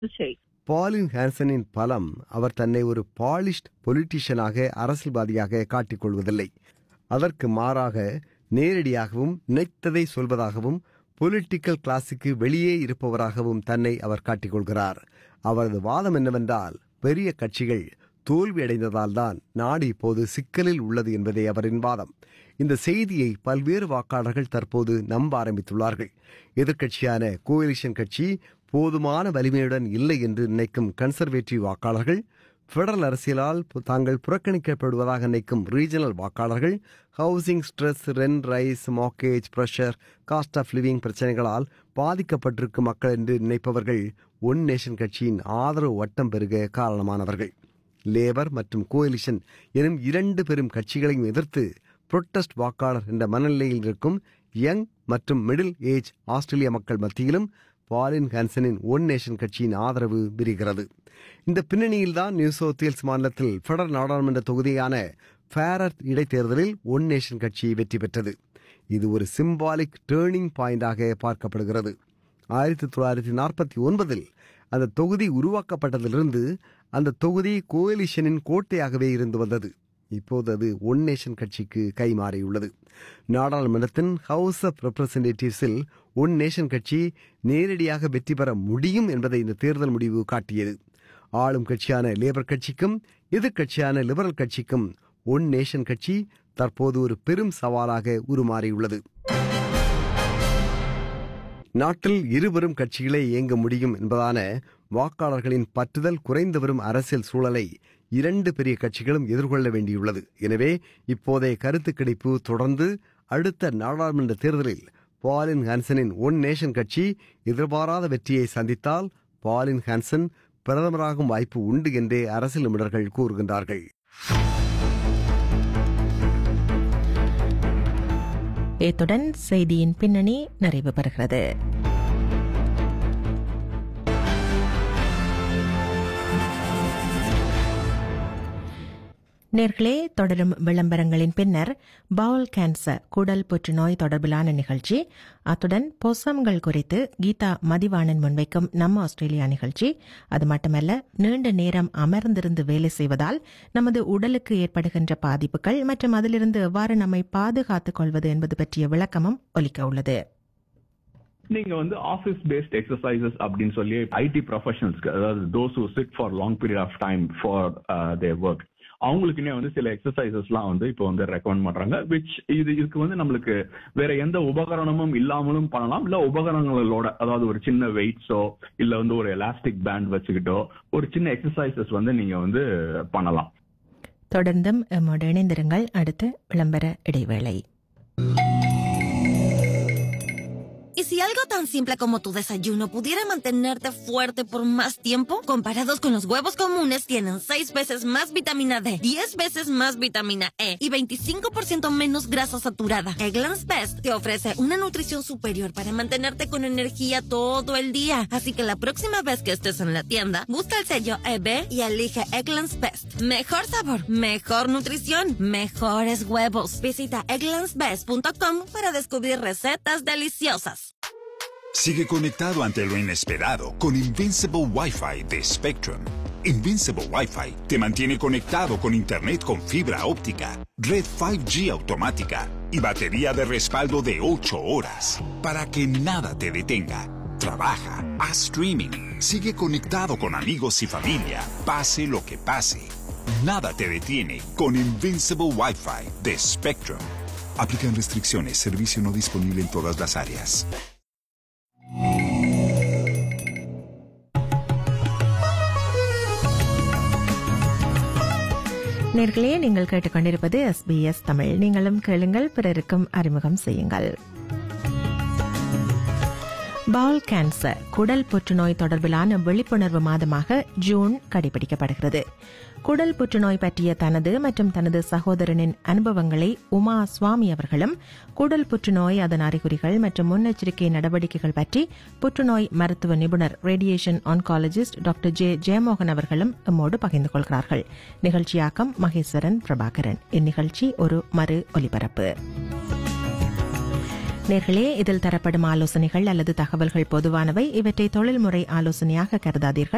செய்யும் பாலின் ஹான்சனின் பலம் அவர் தன்னை ஒரு பாலிஷ்ட் பொலிட்டீஷியனாக அரசியல்வாதியாக காட்டிக் கொள்வதில்லை அதற்கு மாறாக நேரடியாகவும் நினைத்ததை சொல்வதாகவும் பொலிட்டிக்கல் கிளாஸுக்கு வெளியே இருப்பவராகவும் தன்னை அவர் காட்டிக்கொள்கிறார் அவரது வாதம் என்னவென்றால் பெரிய கட்சிகள் தோல்வியடைந்ததால் தான் நாடு இப்போது சிக்கலில் உள்ளது என்பதே அவரின் வாதம் இந்த செய்தியை பல்வேறு வாக்காளர்கள் தற்போது நம்ப ஆரம்பித்துள்ளார்கள் எதிர்க்கட்சியான கோலிஷன் கட்சி போதுமான வலிமையுடன் இல்லை என்று நினைக்கும் கன்சர்வேட்டிவ் வாக்காளர்கள் பெடரல் அரசியலால் பு- தாங்கள் புறக்கணிக்கப்படுவதாக நினைக்கும் ரீஜனல் வாக்காளர்கள் housing stress rent rise mortgage pressure cost of living பிரச்சனைகளால் பாதிக்கப்பட்டிருக்கும் மக்கள் என்று நினைப்பவர்கள் ஒன் நேஷன் கட்சியின் ஆதரவு வட்டம் பெருக காரணமானவர்கள் லேபர் மற்றும் கோலிஷன் எனும் இரண்டு பெரும் கட்சிகளையும் எதிர்த்து புரொட்டஸ்ட் வாக்காளர் என்ற மனநிலையில் இருக்கும் யங் மற்றும் மிடில் ஏஜ் ஆஸ்திரேலிய மக்கள் மத்தியிலும் பாலின் ஹான்சனின் ஒன் நேஷன் கட்சியின் ஆதரவு விரிகிறது இந்த பின்னணியில்தான் நியூ சவுத் வேல்ஸ் மாநிலத்தில் ஃபெடரல் நாடாளுமன்ற தொகுதியான ஃபேரர் இடைத்தேர்தலில் ஒன் நேஷன் கட்சி வெற்றி பெற்றது இது ஒரு சிம்பாலிக் டேர்னிங் பாயிண்டாக பார்க்கப்படுகிறது ஆயிரத்தி தொள்ளாயிரத்தி நாற்பத்தி ஒன்பதில் அந்த தொகுதி உருவாக்கப்பட்டதிலிருந்து அந்த தொகுதி கோலிஷனின் கோட்டையாகவே இருந்து வந்தது இப்போது அது ஒன் நேஷன் கட்சிக்கு கைமாறியுள்ளது நாடாளுமன்றத்தின் ஹவுஸ் ஆஃப் ரெப்ரசன்டேட்டிவ்ஸில் ஒன் நேஷன் கட்சி நேரடியாக வெற்றி பெற முடியும் என்பதை இந்த தேர்தல் முடிவு காட்டியது ஆளும் கட்சியான லேபர் கட்சிக்கும் எதிர்க்கட்சியான லிபரல் கட்சிக்கும் ஒன் நேஷன் கட்சி தற்போது ஒரு பெரும் சவாலாக உருமாறியுள்ளது நாட்டில் இருவரும் கட்சிகளே இயங்க முடியும் என்பதான வாக்காளர்களின் பற்றுதல் குறைந்து வரும் அரசியல் சூழலை இரண்டு பெரிய கட்சிகளும் எதிர்கொள்ள வேண்டியுள்ளது எனவே இப்போதைய கருத்து கிடைப்பு தொடர்ந்து அடுத்த நாடாளுமன்ற தேர்தலில் பாலின் ஹான்சனின் ஒன் நேஷன் கட்சி எதிர்பாராத வெற்றியை சந்தித்தால் பாலின் ஹான்சன் பிரதமராகும் வாய்ப்பு உண்டு என்றே அரசியல் நிபுணர்கள் கூறுகின்றார்கள் இத்துடன் செய்தியின் பின்னணி நிறைவு பெறுகிறது நேர்களே தொடரும் விளம்பரங்களின் பின்னர் பவுல் கேன்சர் குடல் புற்றுநோய் தொடர்பிலான நிகழ்ச்சி அத்துடன் பொசம்கள் குறித்து கீதா மதிவாணன் முன்வைக்கும் நம்ம ஆஸ்திரேலியா நிகழ்ச்சி அது மட்டுமல்ல நீண்ட நேரம் அமர்ந்திருந்து வேலை செய்வதால் நமது உடலுக்கு ஏற்படுகின்ற பாதிப்புகள் மற்றும் அதிலிருந்து எவ்வாறு நம்மை பாதுகாத்துக் கொள்வது என்பது பற்றிய விளக்கமும் ஒலிக்க உள்ளது நீங்க வந்து ஆஃபீஸ் பேஸ்ட் எக்ஸசைசஸ் அப்படின்னு சொல்லி ஐடி ப்ரொஃபஷனல்ஸ்க்கு அதாவது those who sit for long period of time for their work அவங்களுக்குன்னே வந்து சில எக்ஸசைசஸ்லாம் வந்து இப்போ வந்து ரெக்கமெண்ட் பண்றாங்க விச் இது இதுக்கு வந்து நம்மளுக்கு வேற எந்த உபகரணமும் இல்லாமலும் பண்ணலாம் இல்ல உபகரணங்களோட அதாவது ஒரு சின்ன வெயிட்ஸோ இல்ல வந்து ஒரு எலாஸ்டிக் பேண்ட் வச்சுக்கிட்டோ ஒரு சின்ன எக்ஸசைசஸ் வந்து நீங்க வந்து பண்ணலாம் தொடர்ந்தும் எம்மோடு இணைந்திருங்கள் அடுத்து விளம்பர இடைவேளை ¿Y si algo tan simple como tu desayuno pudiera mantenerte fuerte por más tiempo? Comparados con los huevos comunes, tienen 6 veces más vitamina D, 10 veces más vitamina E y 25% menos grasa saturada. Eggland's Best te ofrece una nutrición superior para mantenerte con energía todo el día. Así que la próxima vez que estés en la tienda, busca el sello EB y elige Eggland's Best. Mejor sabor, mejor nutrición, mejores huevos. Visita egglandsbest.com para descubrir recetas deliciosas. Sigue conectado ante lo inesperado con Invincible Wi-Fi de Spectrum. Invincible Wi-Fi te mantiene conectado con Internet con fibra óptica, red 5G automática y batería de respaldo de 8 horas para que nada te detenga. Trabaja, haz streaming, sigue conectado con amigos y familia, pase lo que pase. Nada te detiene con Invincible Wi-Fi de Spectrum. Aplican restricciones, servicio no disponible en todas las áreas. நேர்களே நீங்கள் கேட்டுக்கொண்டிருப்பது SBS Tamil நீங்களும் கேளுங்கள் பிறருக்கும் அறிமுகம் செய்யுங்கள் Pavul cancer குடல் புற்றுநோய் தொடர்பிலான விழிப்புணர்வு மாதமாக ஜூன் கடைபிடிக்கப்படுகிறது குடல் புற்றுநோய் பற்றிய தனது மற்றும் தனது சகோதரனின் அனுபவங்களை உமா சுவாமி அவர்களும் குடல் புற்றுநோய் அதன் அறிகுறிகள் மற்றும் முன்னெச்சரிக்கை நடவடிக்கைகள் பற்றி புற்றுநோய் மருத்துவ நிபுணர் radiation oncologist doctor J Jayamohan அவர்களும் நம்மோடு பகிர்ந்து கொள்கிறார்கள் நிகழ்ச்சியாக்கம் மகேஸ்வரன் பிரபாகரன் இந்நிகழ்ச்சி ஒரு மறு ஒலிபரப்பு நேர்களே இதில் தரப்படும் ஆலோசனைகள் அல்லது தகவல்கள் பொதுவானவை இவற்றை தொழில்முறை ஆலோசனையாக கருதாதீர்கள்